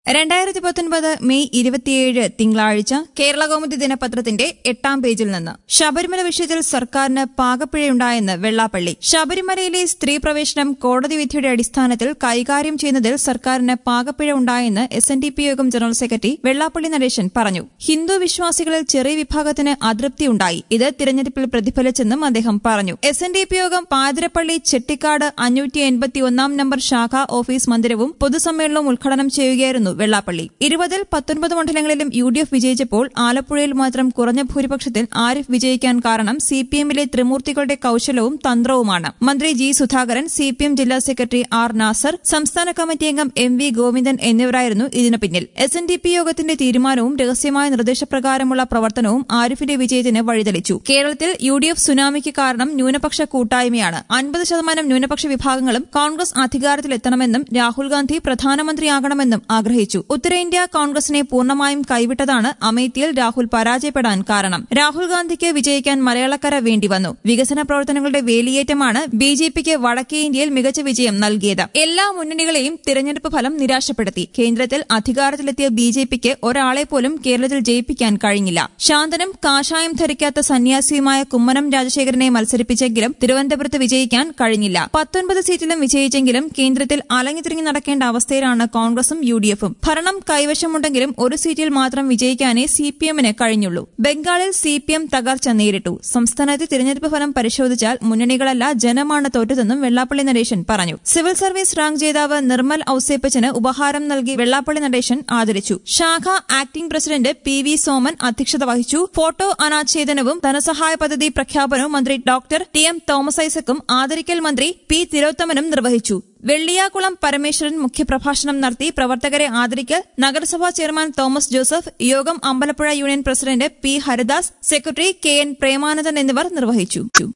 രണ്ടായിരത്തി പത്തൊൻപത് മെയ് ഇരുപത്തിയേഴ് തിങ്കളാഴ്ച കേരള കൗമുദി ദിനപത്രത്തിന്റെ എട്ടാം പേജിൽ നിന്ന് ശബരിമല വിഷയത്തിൽ സർക്കാരിന് പാകപ്പിഴയുണ്ടായെന്ന് വെള്ളാപ്പള്ളി ശബരിമലയിലെ സ്ത്രീ പ്രവേശനം കോടതി വിധിയുടെ അടിസ്ഥാനത്തിൽ കൈകാര്യം ചെയ്യുന്നതിൽ സർക്കാരിന് പാകപ്പിഴ ഉണ്ടായെന്ന് എസ് എൻ ഡി പി യോഗം ജനറൽ സെക്രട്ടറി വെള്ളാപ്പള്ളി നടേശൻ പറഞ്ഞു ഹിന്ദു വിശ്വാസികളിൽ ചെറിയ വിഭാഗത്തിന് അതൃപ്തിയുണ്ടായി ഇത് തിരഞ്ഞെടുപ്പിൽ പ്രതിഫലിച്ചെന്നും അദ്ദേഹം പറഞ്ഞു എസ് എൻ ഡി പി യോഗം പാതിരപ്പള്ളി ചെട്ടിക്കാട് അഞ്ഞൂറ്റി എൺപത്തിയൊന്നാം നമ്പർ ശാഖാ ഓഫീസ് മന്ദിരവും പൊതുസമ്മേളനവും ഉദ്ഘാടനം ചെയ്യുകയായിരുന്നു വെള്ളാപ്പള്ളി ഇരുപതിൽ പത്തൊൻപത് മണ്ഡലങ്ങളിലും യു ഡി എഫ് വിജയിച്ചപ്പോൾ ആലപ്പുഴയിൽ മാത്രം കുറഞ്ഞ ഭൂരിപക്ഷത്തിൽ ആരിഫ് വിജയിക്കാൻ കാരണം സി പി എമ്മിലെ ത്രിമൂർത്തികളുടെ കൌശലവും തന്ത്രവുമാണ് മന്ത്രി G Sudhakaran C P M ജില്ലാ സെക്രട്ടറി ആർ നാസർ സംസ്ഥാന കമ്മിറ്റി അംഗം എം വി ഗോവിന്ദൻ എന്നിവരായിരുന്നു ഇതിനു പിന്നിൽ എസ് എൻ ഡി പി യോഗത്തിന്റെ തീരുമാനവും രഹസ്യമായ നിർദ്ദേശപ്രകാരമുള്ള പ്രവർത്തനവും ആരിഫിന്റെ വിജയത്തിന് വഴിതെളിച്ചു കേരളത്തിൽ യു ഡി എഫ് സുനാമിക്ക് കാരണം ന്യൂനപക്ഷ കൂട്ടായ്മയാണ് അൻപത് ശതമാനം ന്യൂനപക്ഷ വിഭാഗങ്ങളും കോൺഗ്രസ് അധികാരത്തിലെത്തണമെന്നും രാഹുൽ ഗാന്ധി പ്രധാനമന്ത്രിയാകണമെന്നും ആഗ്രഹിച്ചു ഉത്തരേന്ത്യ കോൺഗ്രസിനെ പൂർണ്ണമായും കൈവിട്ടതാണ് അമേത്തിയിൽ രാഹുൽ പരാജയപ്പെടാൻ കാരണം രാഹുൽ ഗാന്ധിക്ക് വിജയിക്കാൻ മലയാളക്കര വേണ്ടിവന്നു വികസന പ്രവർത്തനങ്ങളുടെ വേലിയേറ്റമാണ് ബി ജെ പിക്ക് വടക്കേ ഇന്ത്യയിൽ മികച്ച വിജയം നൽകിയത് എല്ലാ മുന്നണികളെയും തിരഞ്ഞെടുപ്പ് ഫലം നിരാശപ്പെടുത്തി കേന്ദ്രത്തിൽ അധികാരത്തിലെത്തിയ ബി ജെ പിക്ക് ഒരാളെ പോലും കേരളത്തിൽ ജയിപ്പിക്കാൻ കഴിഞ്ഞില്ല ശാന്തനും കാഷായം ധരിക്കാത്ത സന്യാസിയുമായ കുമ്മനം രാജശേഖരനെ മത്സരിപ്പിച്ചെങ്കിലും തിരുവനന്തപുരത്ത് വിജയിക്കാൻ കഴിഞ്ഞില്ല പത്തൊൻപത് സീറ്റിലും വിജയിച്ചെങ്കിലും കേന്ദ്രത്തിൽ അലഞ്ഞുതിരിഞ്ഞു നടക്കേണ്ട അവസ്ഥയിലാണ് കോൺഗ്രസും യു ഡി എഫും ഭരണം കൈവശമുണ്ടെങ്കിലും ഒരു സീറ്റിൽ മാത്രം വിജയിക്കാനേ സി പി എമ്മിന് കഴിഞ്ഞുള്ളൂ ബംഗാളിൽ സി പി എം തകർച്ച നേരിട്ടു സംസ്ഥാനത്തെ തിരഞ്ഞെടുപ്പ് ഫലം പരിശോധിച്ചാൽ മുന്നണികളല്ല ജനമാണ് തോറ്റതെന്നും വെള്ളാപ്പള്ളി നടേശൻ പറഞ്ഞു സിവിൽ സർവീസ് റാങ്ക് ജേതാവ് നിർമ്മൽ ഔസേപ്പച്ചന് ഉപഹാരം നൽകി വെള്ളാപ്പള്ളി നടേശൻ ആദരിച്ചു ശാഖ acting president P V Soman അധ്യക്ഷത വഹിച്ചു ഫോട്ടോ അനാച്ഛേദനവും ധനസഹായ പദ്ധതി പ്രഖ്യാപനവും മന്ത്രി ഡോക്ടർ ടി എം തോമസ് ഐസക്കും ആദരിക്കൽ മന്ത്രി പി തിലോത്തമനും നിർവഹിച്ചു വെള്ളിയാകുളം പരമേശ്വരൻ മുഖ്യപ്രഭാഷണം നടത്തി പ്രവർത്തകരെ ആദരിക്കൽ നഗരസഭാ ചെയർമാൻ തോമസ് ജോസഫ് യോഗം Ambalappuzha union president P Haridas secretary K N Premanandan എന്നിവർ നിർവഹിച്ചു